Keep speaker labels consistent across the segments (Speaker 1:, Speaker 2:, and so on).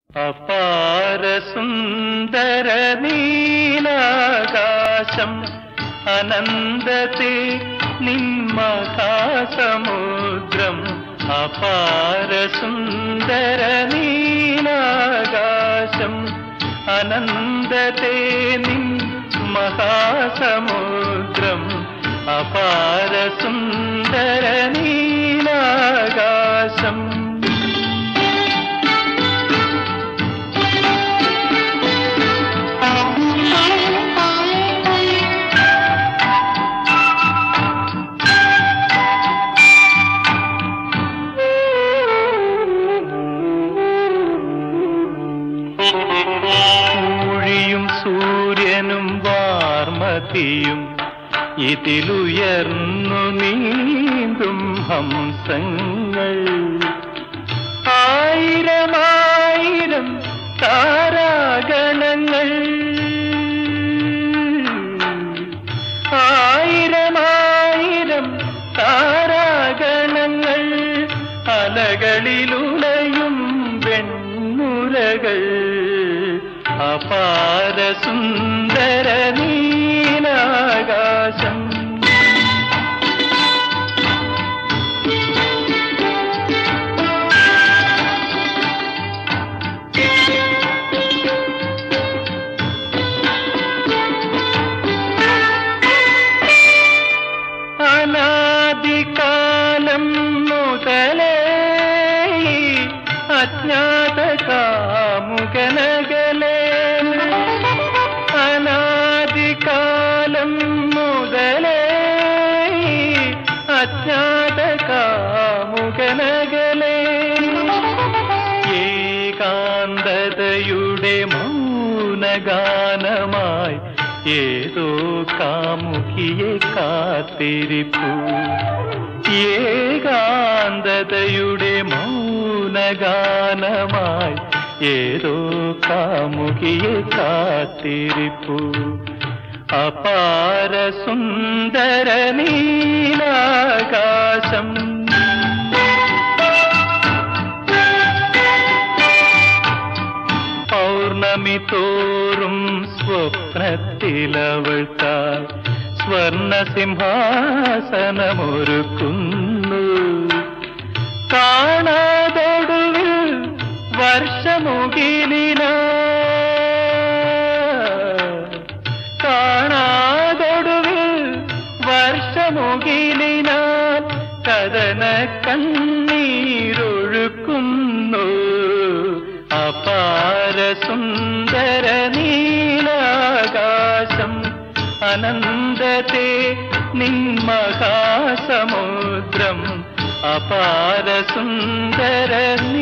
Speaker 1: അപാര സുന്ദര നീലാകാശം അനന്തത്തെ നിന്മഹാസമുദ്രം അപാര സുന്ദര നീലാകാശം അനന്തത്തെ നിൻ മഹാസമുദ്രം അപാര സുന്ദര നീലാകാശം ൂഴിയും സൂര്യനും വാർമതിയും ഇതിലുയർന്നു നീന്തും ഹംസങ്ങൾ ആയിരമായിരം താരാഗണങ്ങൾ ആയിരമായിരം താരാഗണങ്ങൾ അലകളിലുലയും വെണ്ണുരകൾ അപാര സുന്ദര നീലാകാശം അനാദികാലം മുതലേ അജ്ഞാത കാമുകനകലേ അനാദികാലം മുതലേ അജ്ഞാത കാമുകനകലേ ഏകാന്തതയുടെ മൗനഗാനമായി ഏതോ കാമുകിയെ കാത്തിരിപ്പു ഏകാന്തതയുടെ മൗനഗാനമായി ഏതോ കാമുകിയെ കാത്തിരിപ്പു അപാര സുന്ദര നീലാകാശം പൗർണമി തോറും സ്വപ്നത്തിലവൾ താൻ സ്വർണ സിംഹാസനമൊരുക്കുന്നു കാണാതൊടുവിൽ വർഷമുകിലിന കാണാതൊടുവിൽ വർഷമുകിലിനാൽ കഥന കണ്ണീരൊഴുക്കുന്നു അപാര സുന്ദര നീലാകാശം അനന്തത്തെ നിന്മഹാസമുദ്രം അപാര സുന്ദര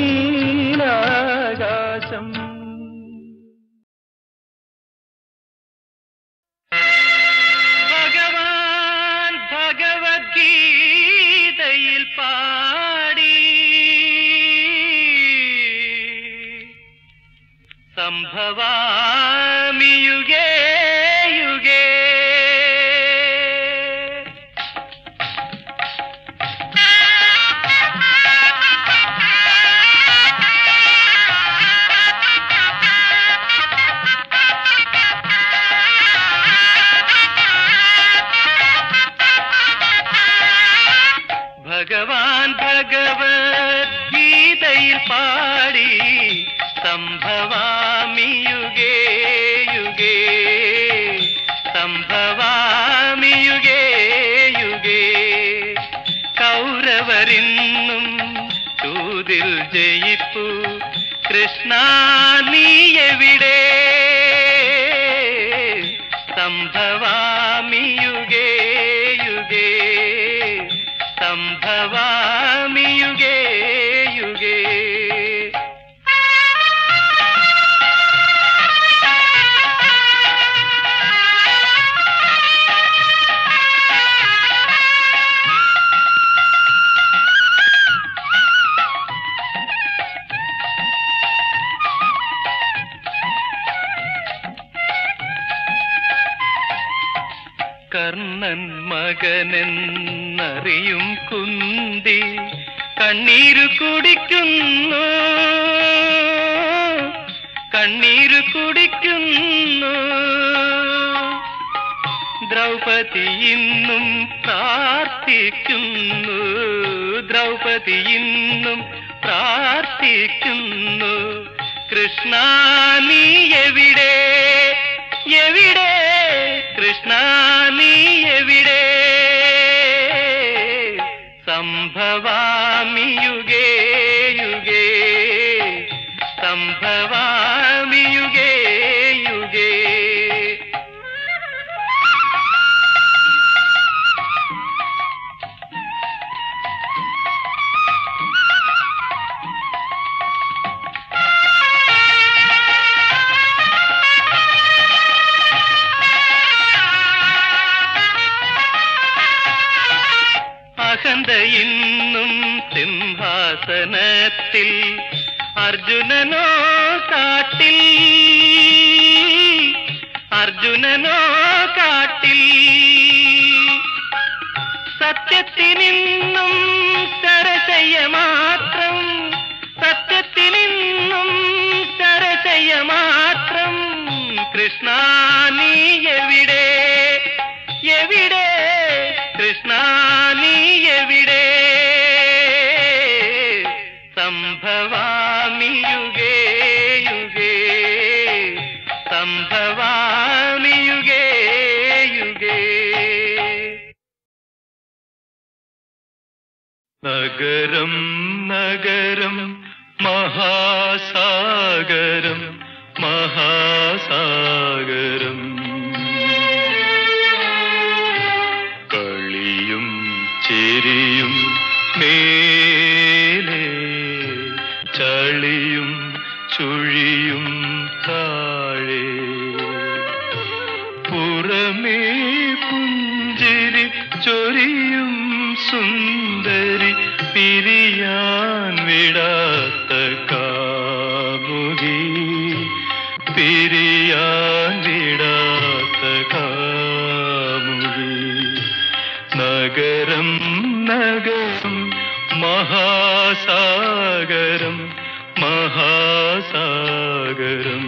Speaker 1: നീലാകാശം ഭഗവാൻ ഭഗവത്ഗീതയിൽ പാടി സംഭവാമി യുഗേ യുഗേ ഭഗവാൻ ഭഗവത്ഗീതയിൽ പാടി സംഭവാമി യുഗേ യുഗേ സംഭവാമി യുഗേ യുഗേ കൗരവരിന്നും തൂതിൽ ജയിപ്പു കൃഷ്ണ നീ എവിടെ സംഭവാമി യുഗേ യുഗേ സംഭവാമി യുഗേ യുഗേ കർണൻ മകനെന്നറിയും കുന്തി കണ്ണീരു കുടിക്കുന്നു കണ്ണീര് കുടിക്കുന്നു ദ്രൗപദി ഇന്നും പ്രാർത്ഥിക്കുന്നു ദ്രൗപദി ഇന്നും പ്രാർത്ഥിക്കുന്നു കൃഷ്ണ നീ എവിടെ എവിടെ കൃഷ്ണ നീ എവിടെ സംഭവാമി യുഗേ യുഗേ സംഭവാമി യുഗേ യുഗേ അഹന്ത ഇന്നും സിംഹാസനത്തിൽ അർജുനനോ കാട്ടിൽ അർജുനനോ കാട്ടിൽ സത്യത്തിനിന്നും സരസയ്യ മാത്രം സത്യത്തിനിന്നും സരസയ്യ മാത്രം കൃഷ്ണ നീ എവിടെ എവിടെ കൃഷ്ണ നീ എവിടെ സംഭവാമി യുഗേ യുഗേ സംഭവാമി യുഗേ യുഗേ നഗരം നഗരം മഹാസാഗരം മഹാസാഗരം കളിയും ചിരിയും മേലെ ചളിയും ചുഴിയും താഴെ പുറമേ പുഞ്ചിരി ചൊരിയും സുന്ദരി പിരിയാൻ വിടാത്ത കാമുകി പിരിയാൻ വിടാത്ത കാമുകി നഗരം നഗരം മഹാസാഗരം മഹാസാഗരം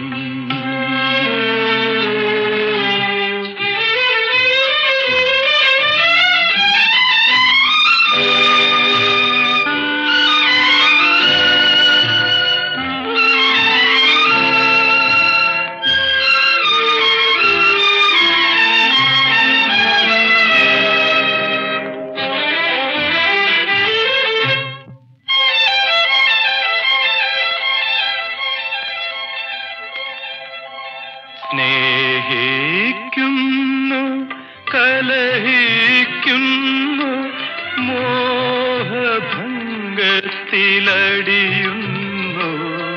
Speaker 1: സ്നേഹിക്കുന്നു കലഹിക്കുന്നു മോഹഭംഗത്തിലടിയുന്നു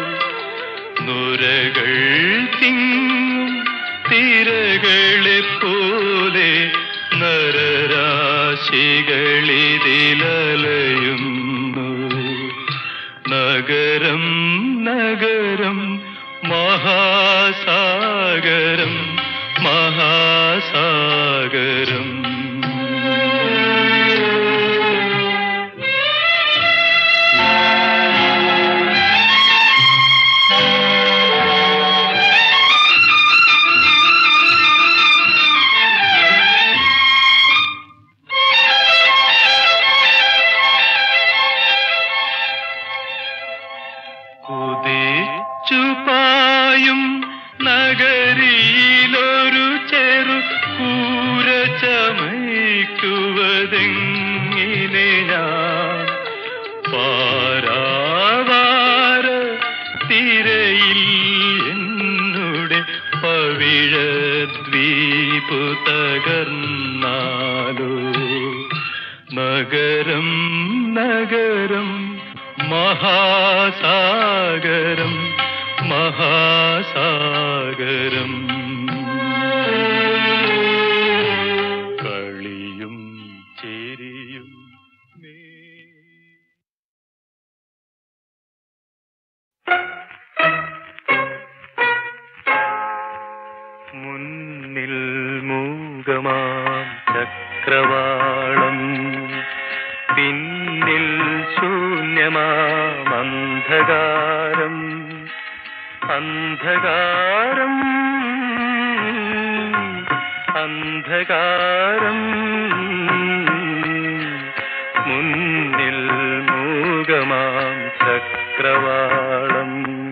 Speaker 1: നുരകൾ തിങ്ങും തിരകളെ പോലെ നരരാശികളിതിലലയുന്നു നഗരം നഗരം മഹാസാഗരം മഹാസാഗരം കുതിച്ചുപായും നഗരിയിലൊരു ചെറു കൂര ചമയ്ക്കുവതെങ്ങിനെ ഞാൻ പാരാവാര തിരയിൽ എന്നുടെ പവിഴ ദ്വീപു തകർന്നാലോ നഗരം നഗരം മഹാസാഗരം മഹാസാഗരം കളിയും ചേരിയും മേ മുന്നിൽ മൂകമാം ചക്രവാളം പിന്നിൽ ശൂന്യമാം അന്ധകാരം അന്ധകാരം അന്ധകാരം മുന്നിൽ മൂകമാം ചക്രവാളം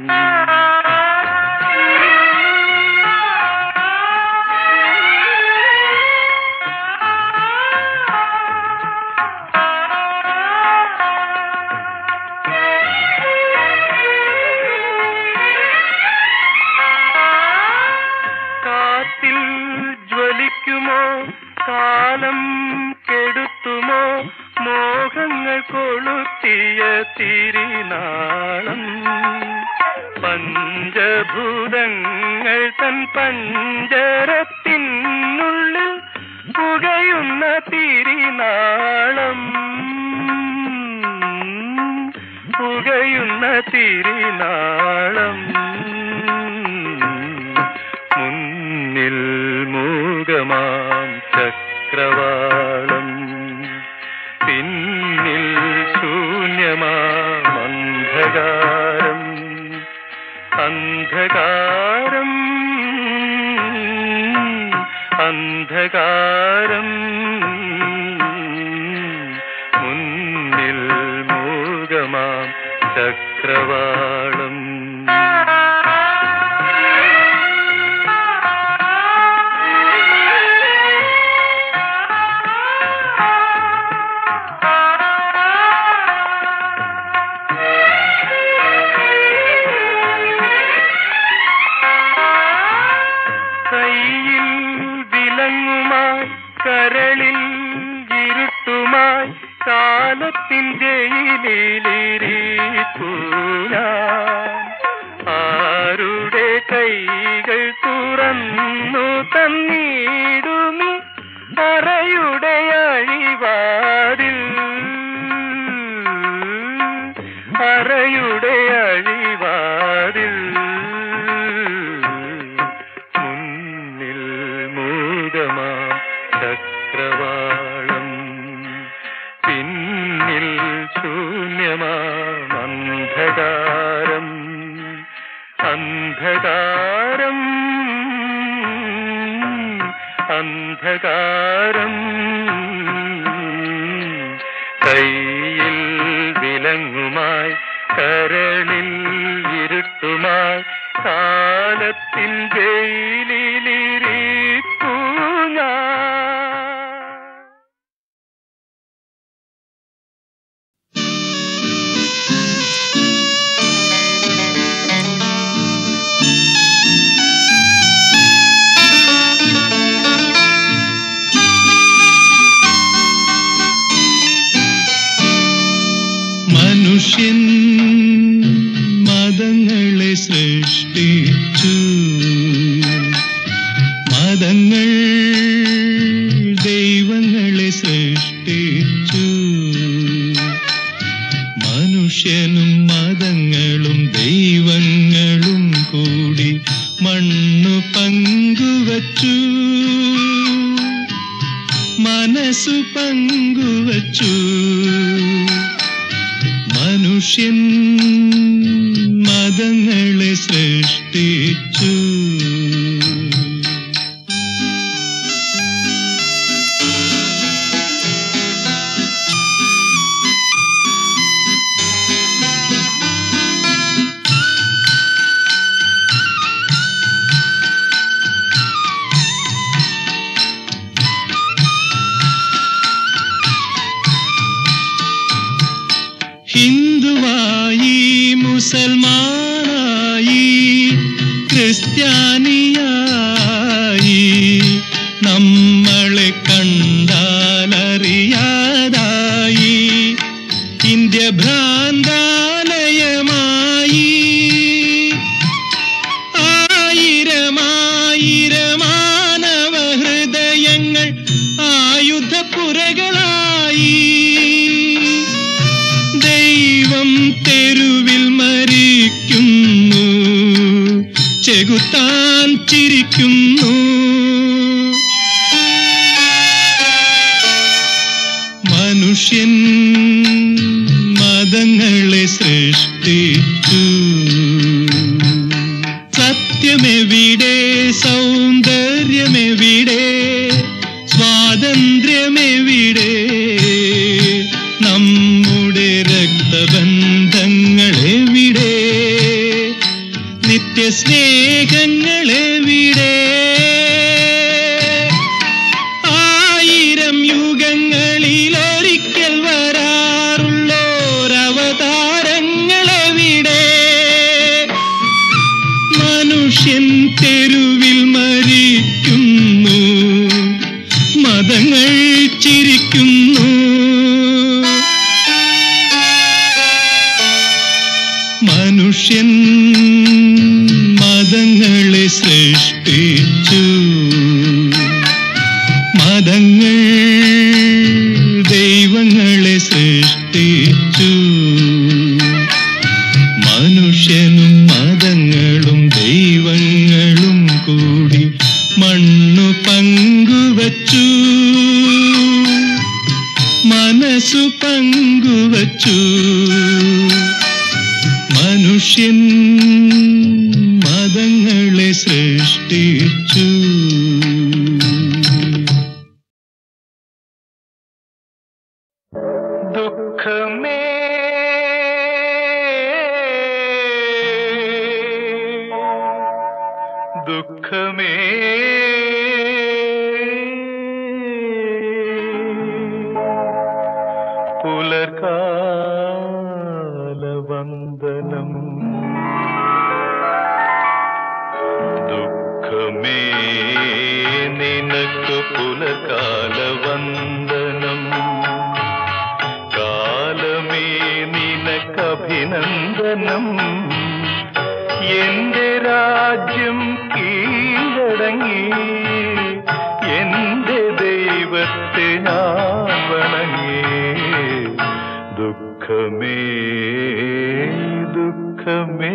Speaker 1: കാറ്റിൽ ജ്വലിക്കുമോ കാലം കെടുത്തുമോ മോഹങ്ങൾ കൊളുത്തിയ തിരിനാളം പഞ്ചഭൂതങ്ങൾ തൻ പഞ്ചരത്തിനുള്ളിൽ പുകയുന്ന തിരിനാളം പുകയുന്ന തിരിനാളം മുന്നിൽ മൂകമാം ചക്രവാളം പിന്നിൽ ശൂന്യമാം അന്ധകാരം അന്ധകാരം അന്ധകാരം മുന്നിൽ മൂകമാം ചക്രവാളം കയ്യിൽ വിലങ്ങുമായി കരളിൽ ഇരുട്ടുമായി കാലത്തിൻ ജയിലിലിരിപ്പൂ ഞാൻ ആരുടെ കൈകൾ തുറന്നു തന്നിടുമി അറയുടെ അഴിവാതിൽ അറയുടെ അഴിവാതിൽ മുന്നിൽ മൂകമാം ചക്രവാളം പിന്നിൽ ശൂന്യമാം അന്ധകാരം അന്ധകാരം അന്ധകാരം കയ്യിൽ വിലങ്ങുമായി കരളിൽ ഇരുട്ടുമായി കാലത്തിൻ ജയിലിലിരിപ്പൂ ഞാൻ
Speaker 2: മനുഷ്യൻ മതങ്ങളെ സൃഷ്ടിച്ചു മതങ്ങൾ ദൈവങ്ങളെ സൃഷ്ടിച്ചു മനുഷ്യനും മതങ്ങളും ദൈവങ്ങളും കൂടി മണ്ണു പങ്കുവച്ചു മനസ്സു പങ്കുവച്ചു മനുഷ്യൻ മതങ്ങളെ സൃഷ്ടിച്ചു ഹിന്ദുവായി മുസൽമാനായി ക്രിസ്ത്യാനിയായി നമ്മളെ കണ്ടാലറിയാതായി ഇന്ത്യ ഭ്രാന്താലയമായി ആയിരമായിരമാനവ ഹൃദയങ്ങൾ ആയുധപ്പുരകളായി ദൈവം തെരുവിൽ മരിക്കുന്നു ചെകുത്താൻ ചിരിക്കുന്നു മനുഷ്യൻ മതങ്ങളെ സൃഷ്ടിച്ചു എവിടെ സൗന്ദര്യമെവിടെ സ്വാതന്ത്ര്യമെവിടെ നമ്മുടെ രക്തബന്ധങ്ങളെവിടെ നിത്യസ്നേഹങ്ങളെവിടെ ആയിരം യുഗങ്ങളിൽ ഒരിക്കൽ വരാറുള്ളോരവതാരങ്ങളെവിടെ മനുഷ്യൻ തെരുവിൽ മരിക്കുന്നു മതങ്ങൾ ചിരിക്കുന്നു മനുഷ്യൻ മതങ്ങളെ സൃഷ്ടിച്ചു മതങ്ങൾ ദൈവങ്ങളെ സൃഷ്ടിച്ചു മനുഷ്യനും മതങ്ങളും ദൈവങ്ങളും കൂടി മണ്ണു പങ്കുവച്ചു മനസ്സു പങ്കുവച്ചു മനുഷ്യൻ മതങ്ങളെ സൃഷ്ടിച്ചു
Speaker 1: ദുഃഖമേ ദുഃഖമേ പുലർകാലവന്ദനം ദുഃഖമേ നിനക്ക് പുലർകാലവന്ദനം കാലമേ നിനക്കഭിനന്ദനം എന്റെ രാജ്യം കീഴടങ്ങി എന്റെ ദൈവത്തെ ഞാൻ വണങ്ങി ദുഃഖമേ ദുഃഖമേ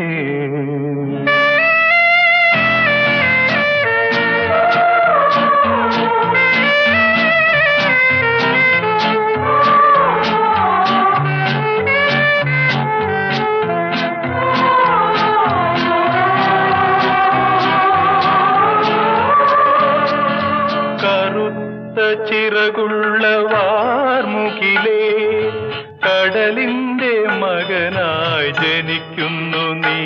Speaker 1: കറുത്ത ചിറകുള്ള വാർമുകിലേ കടലിന്റെ മകനായി ജനിക്കുന്നു നീ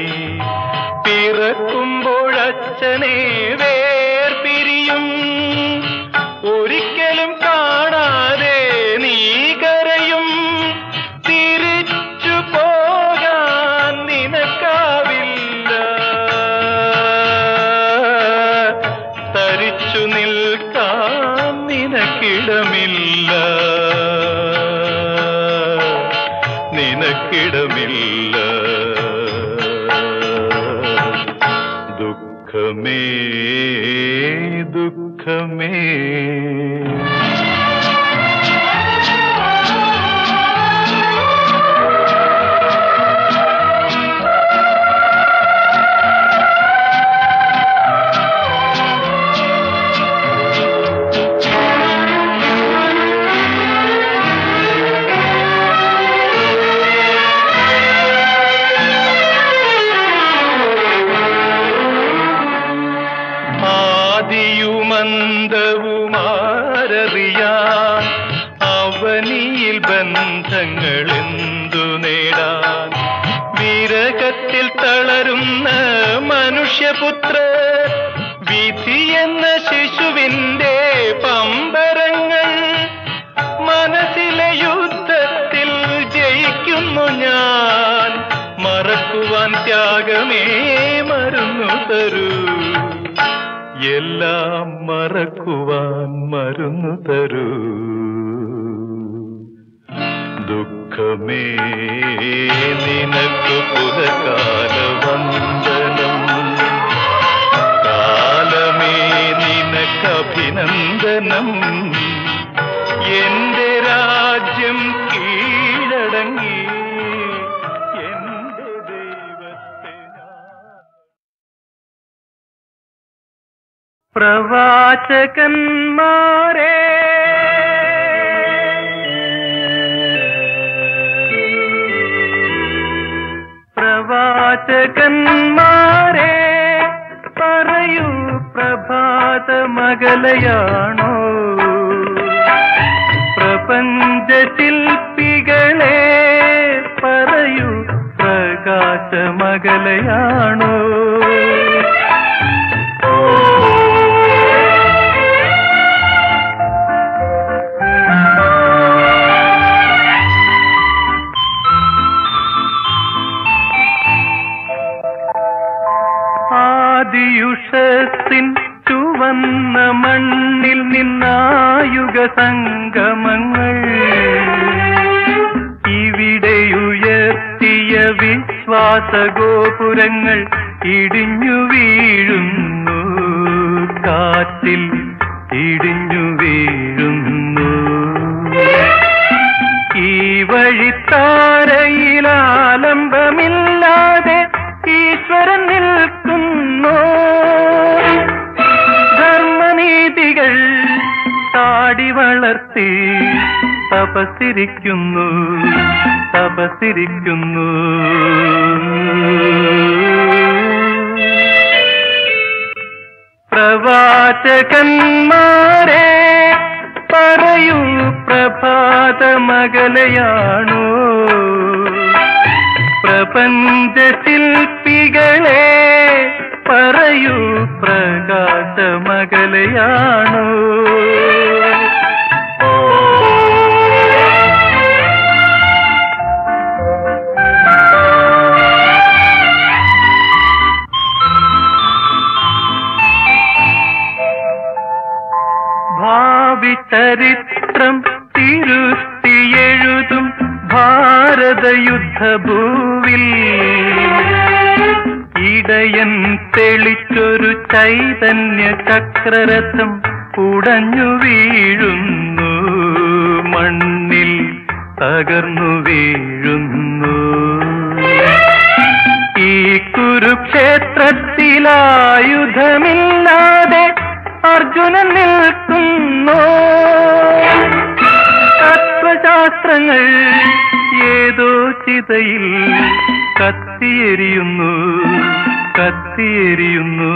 Speaker 1: പിറക്കുമ്പോഴച്ഛനെ വേർപിരിയും ഒരിക്കലും കാണാതെ നീ കരയും തിരിച്ചു പോകാൻ നിനക്കാവില്ല തരിച്ചു നിൽക്കാൻ നിനക്കിടമില്ല നിനക്കിടമില്ല ദുഃഖമേ ദുഃഖമേ ആദിയുമന്തവുമാരറിയാൻ അവനിയിൽ ബന്ധങ്ങൾ എന്തു നേടാൻ വിരകത്തിൽ തളരുന്ന മനുഷ്യപുത്ര വിധി എന്ന ശിശുവിന്റെ പമ്പരങ്ങൾ മനസ്സിലെ യുദ്ധത്തിൽ ജയിക്കുന്നു ഞാൻ മറക്കുവാൻ ത്യാഗമേ മരുന്നു തരൂ എല്ലാം മറക്കുവാൻ മരുന്നു തരൂ ദുഃഖമേ നിനക്ക് പുലകാല വന്ദനം കാലമേ നിനക്കഭിനന്ദനം എന്റെ രാജ്യം കീഴടങ്ങി എന്റെ ദൈവത്തെ ഞാൻ പ്രവാചകന്മാരെ പ്രവാചകന്മാരെ പറയൂ പ്രഭാതമകലയാണോ പ്രപഞ്ച ശില്പികളെ പറയൂ പ്രകാശമകലയാണോ ആദിയുഷത്തിൻ ചുവന്ന മണ്ണിൽ നിന്നായുഗ സംഗമങ്ങൾ ഇവിടെയുയർത്തിയ വിശ്വാസഗോപുരങ്ങൾ ഇടിഞ്ഞു വീഴുന്നു കാറ്റിൽ ഇടിഞ്ഞു വീഴുന്നു ഈ വഴിത്താരയിലാലംബമില്ലാതെ ഈശ്വരൻ നിൽക്കുന്നു ധർമ്മനീതികൾ താടി വളർത്തി തപസിരിക്കുന്നു തപസിരിക്കുന്നു പ്രവാചകന്മാരെ പറയൂ പ്രഭാതമകലയാണോ പ്രപഞ്ച ശില്പികളെ പറയൂ പ്രകാശമകലയാണോ ഭാവി ചരിത്രം തിരുത്തിയെഴുതും ഭാരതയുദ്ധഭൂവിൽ ഇടയൻ തെളിച്ചൊരു ചൈതന്യ ചക്രരഥം ഉടഞ്ഞു വീഴുന്നു മണ്ണിൽ തകർന്നു വീഴുന്നു ഈ കുരുക്ഷേത്രത്തിലായുധമില്ലാതെ അർജുനൻ നിൽക്കുന്നു തത്വശാസ്ത്രങ്ങൾ ഏതോ ചിതയിൽ കത്തിയെരിയുന്നു കത്തിയെരിയുന്നു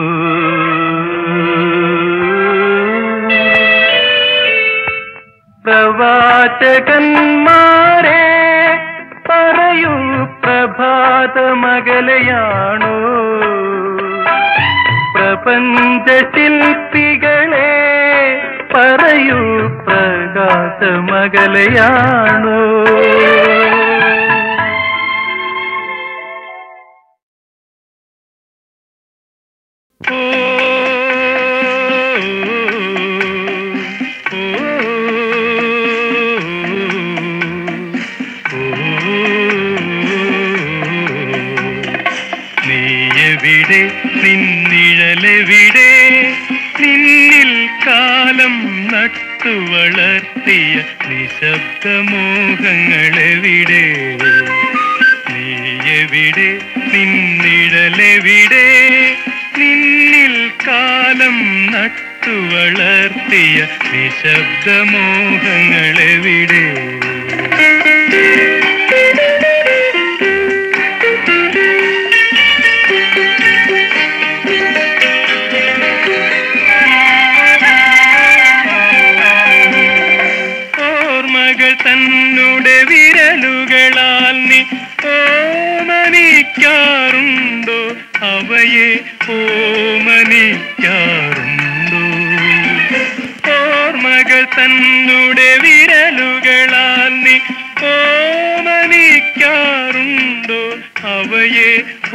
Speaker 1: പ്രവാചകന്മാരെ പറയൂ പ്രഭാതമകലയാണോ പ്രപഞ്ച ശില്പികളെ പറയൂ പ്രകാശമകലയാണോ നീയെവിടെ നിന്നിഴലെവിടെ നിന്നിൽ കാലം നട്ടു വളർത്തിയ നിശബ്ദമോഹങ്ങളെവിടെ നീയെവിടെ നിന്നിഴലെവിടെ നിന്നിൽ കാലം നട്ടു വളർത്തിയ നിശബ്ദമോഹങ്ങളെവിടെ ഓർമ്മകൾ തന്നുടെ വിരലുകളാൽ നീ ഓമനിക്കാറുണ്ടോ അവയെ ഓമനിക്കാറുണ്ടോ ഓർമ്മകൾ തന്നുടെ വിരലുകളാൽ നീ ഓമനിക്കാറുണ്ടോ അവയെ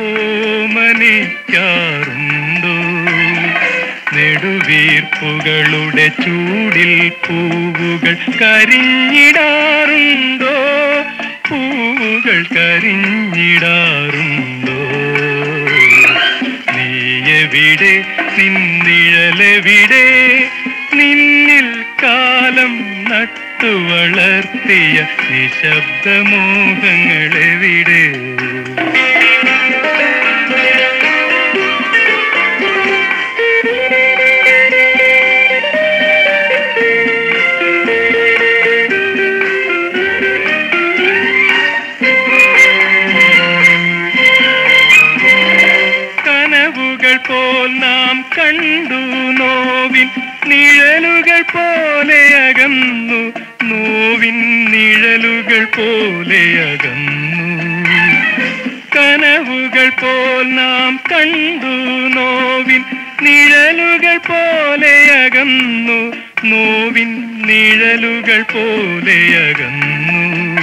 Speaker 1: ഓമനിക്കാറുണ്ടോ നെടുവീർപ്പുകളുടെ ചൂടിൽ പൂവുകൾ കരിഞ്ഞിടാറുണ്ടോ പൂവുകൾ കരിഞ്ഞിടാറുണ്ടോ നീയെവിടെ നിന്നിഴലെവിടെ നിന്നിൽ കാലം നട്ടു വളർത്തിയ നിശബ്ദമോഹങ്ങളെവിടെ കനവുകൾ പോൽ നാം കണ്ടു നോവിൻ ചെറു നോവിൻ നിഴലുകൾ പോലെ അകന്നു നോവിൻ നിഴലുകൾ പോലെ അകന്നു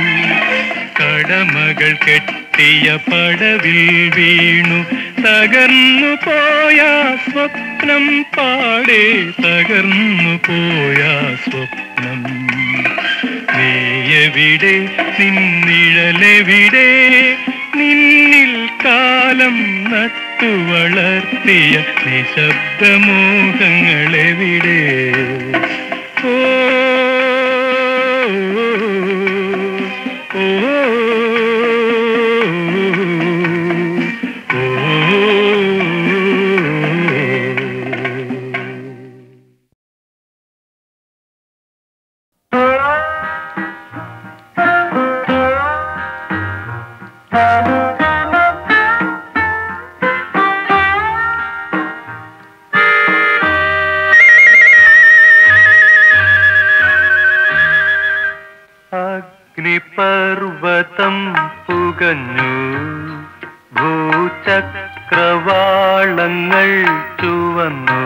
Speaker 1: കടമകൾ കെട്ടിയ പടവിൽ വീണു തകർന്നു പോയ സ്വപ്നം പാടെ തകർന്നു പോയ സ്വപ്നം നീയെവിടെ നിന്നിഴലെവിടെ നിന്നിൽ കാലം നട്ടു വളർത്തിയ നിശബ്ദമോഹങ്ങളെവിടെ ഓ ഓ ഓ അഗ്നിപർവതം പുകഞ്ഞു ഭൂചക്രവാളങ്ങൾ ചുവന്നു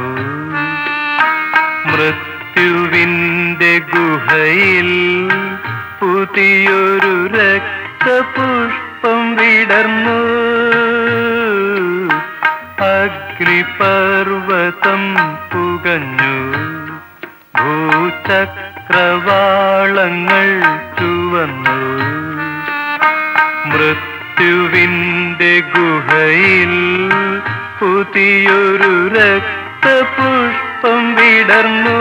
Speaker 1: മൃത്യുവിന്റെ ഗുഹയിൽ പുതിയൊരു രക്തപുഷ്പം വിടർന്നു അഗ്നിപർവതം പുകഞ്ഞു ഭൂചക്രവാളങ്ങൾ ചുവന്നു മൃത്യുവിന്റെ ഗുഹയിൽ പുതിയൊരു രക്തപുഷ്പം വിടർന്നു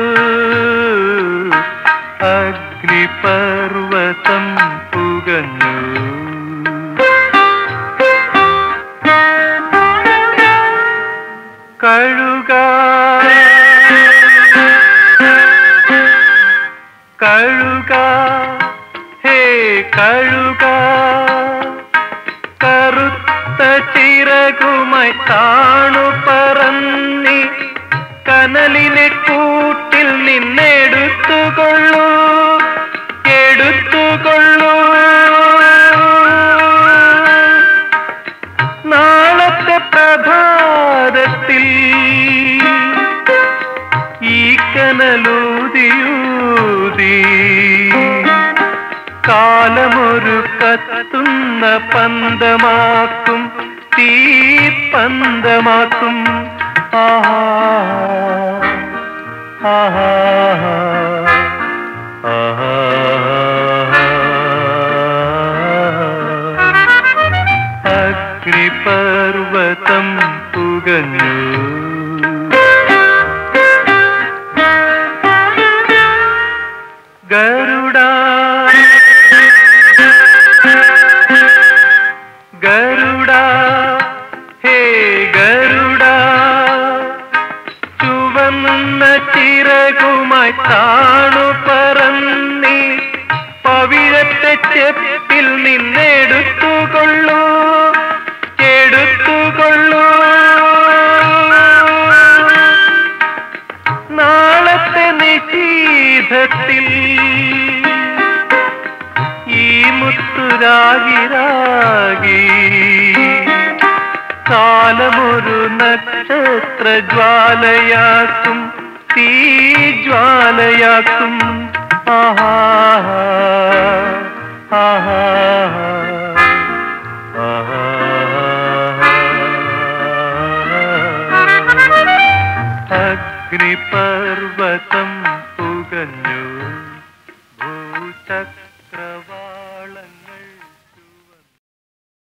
Speaker 1: അഗ്നിപർവതം പുകഞ്ഞു കഴുക കഴുക ഹേ കഴുക കറുത്ത ചിറകുമായി താണു പറന്നി കനലിനെ കൂട്ടിൽ നിന്നെടുത്തുകൊള്ളൂ എടുത്തുകൊള്ളൂ നാളത്തെ പ്രഭാതത്തിൽ ഈ കനലൂതിയൂതി കാലമൊരു കത്തുന്ന പന്തമാക്കും തീ പന്തമാക്കും ആഹാ ആഹാ ആഹാ അഗ്നിപർവതം പുകഞ്ഞു ഗരുഡ ഗരുഡ ഹേ ഗരുഡ ചുവന്ന ചിറകുമായി താണു പറന്നി പവിഴത്തെ ചെപ്പിൽ നിന്നെടുത്തുകൊള്ളൂ എടുത്തുകൊള്ളൂ നാളത്തെ നിശീധത്തിൽ ഈ മുത്തുരാഗി രാഗി കാലമൊരു നക്ഷത്ര ജ്വാലയാക്കും തീ ജ്വാലയാക്കും ആഹാ ആഹാ അഗ്നിപർവതം പുകഞ്ഞു ഭൂചക്ര